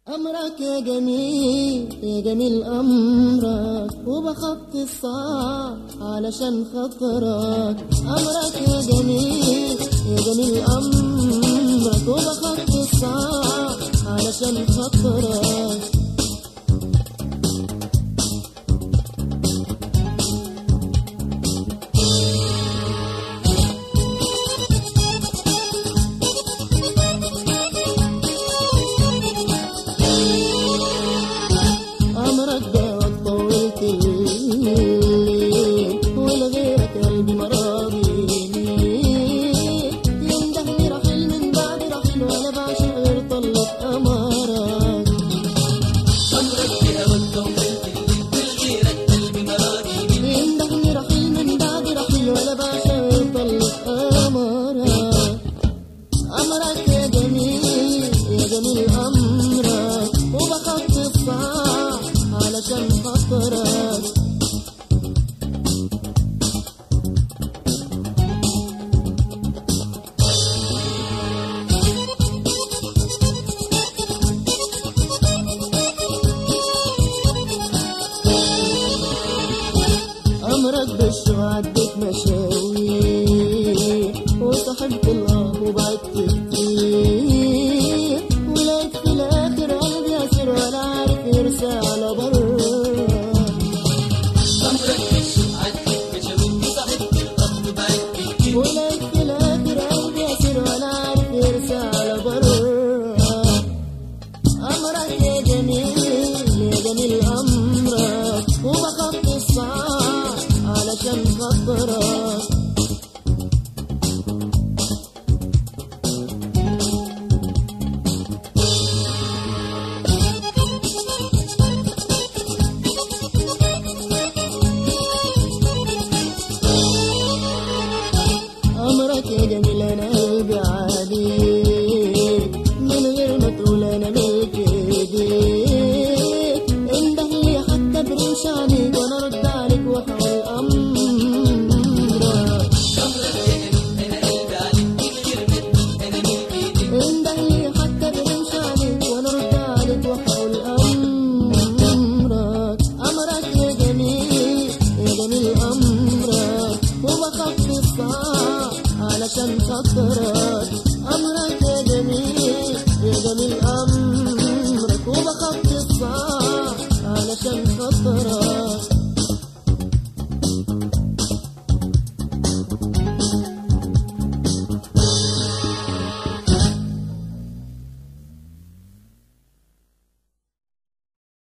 أمرك يا جميل يا جميل أمرك وبخطي الصعب علشان خاطرك أمرك يا جميل يا جميل أمرك وبخطي الصعب علشان خاطرك أمرك ده طولت الليل ولغيرك قلبي مراضي يندهني رحيل من بعد رحيل وأنا بعشق غير طلة أمرك يندهني رحيل من بعد رحيل وأنا بعشق غير طلة أمرك أمرك يا جميل يا جميل